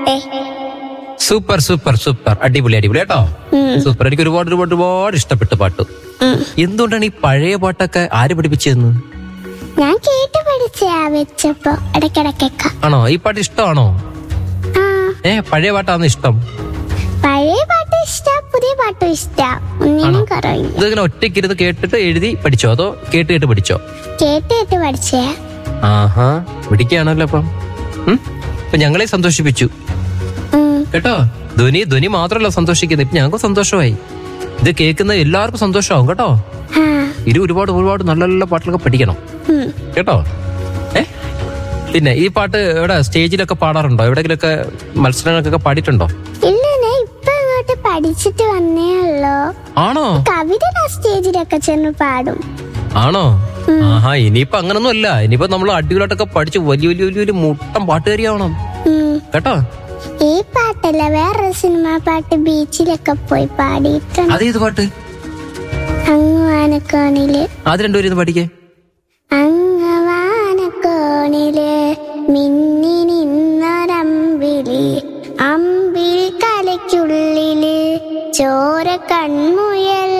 പാട്ടെ super super super അടിപൊളി അടിപൊളി കേട്ടോ സൂപ്പർ എനിക്ക് ഒരുപാട് ഒരുപാട് ഒരുപാട് ഇഷ്ടപ്പെട്ട പാട്ട് ഉം. എന്തുകൊണ്ടാണ് ഈ പഴയ പാട്ടൊക്കെ ആര് പഠിപ്പിച്ചതെന്ന് ഞാൻ കേട്ട് പഠിച്ചയാ വെച്ചപ്പോ ഇടയ്ക്കിടയ്ക്കൊക്കെ ആണോ ഈ പാട്ട് ഇഷ്ടമാണോ ആ ഏ പഴയ പാട്ടാണ് ഇഷ്ടം പഴയ പാട്ട് ഇഷ്ടാ പുതിയ പാട്ടും ഇഷ്ടാ ഒന്നിനും കുറവില്ല ഇതിങ്ങനെ ഒറ്റയ്ക്ക് ഇരുന്ന് കേട്ടിട്ട് എഴുതി പഠിച്ചോ അതോ കേട്ട് കേട്ട് പഠിച്ചോ കേട്ട് കേട്ട് പഠിച്ചേ ആഹാ പിടിക്കുകയാണല്ലോ അപ്പം ഉം? ഇപ്പൊ ഞങ്ങളെ സന്തോഷിപ്പിച്ചു ഉം. കേട്ടോ ധ്വനി ധ്വനി മാത്രമല്ല സന്തോഷിക്കുന്നത് ഇപ്പൊ ഞങ്ങൾക്ക് സന്തോഷമായി ഇത് കേൾക്കുന്ന എല്ലാവർക്കും സന്തോഷമാവും കേട്ടോ ആ ഇരു ഒരുപാട് ഒരുപാട് നല്ല നല്ല പാട്ടുകളൊക്കെ പഠിക്കണം ഉം. കേട്ടോ ഏ പിന്നെ ഈ പാട്ട് എവിടെ സ്റ്റേജിലൊക്കെ പാടാറുണ്ടോ എവിടെയെങ്കിലൊക്കെ മത്സരങ്ങൾക്കൊക്കെ പാടിയിട്ടുണ്ടോ ഇല്ല ഞാൻ ഇപ്പൊ ഇങ്ങോട്ട് പഠിച്ചിട്ട് വന്നേ ഉള്ളൂ ആണോ കവിത ഞാൻ സ്റ്റേജിലൊക്കെ ചെന്ന് പാടും ആണോ ആഹാ ഇനിയിപ്പോ അങ്ങനൊന്നും അല്ല ഇനിയിപ്പോ നമ്മൾ അടിപൊളിയായിട്ടൊക്കെ പഠിച്ച് വലിയ വലിയ വലിയ വലിയ മുട്ടം പാട്ടുകാരിയാവണം ഉം. കേട്ടോ ഈ പാട്ടല്ല വേറൊരു സിനിമ പാട്ട് ബീച്ചിലൊക്കെ പോയി പാടിയിട്ടുണ്ട് അതേത് പാട്ട് അങ്ങവാനക്കോണില് അത് രണ്ടുപേരും പഠിക്കേ അങ്ങവാനക്കോണില് മിന്നി നിന്നൊരമ്പിളി അമ്പിളി കലയ്ക്കുള്ളില് ചോര കൺമുയൽ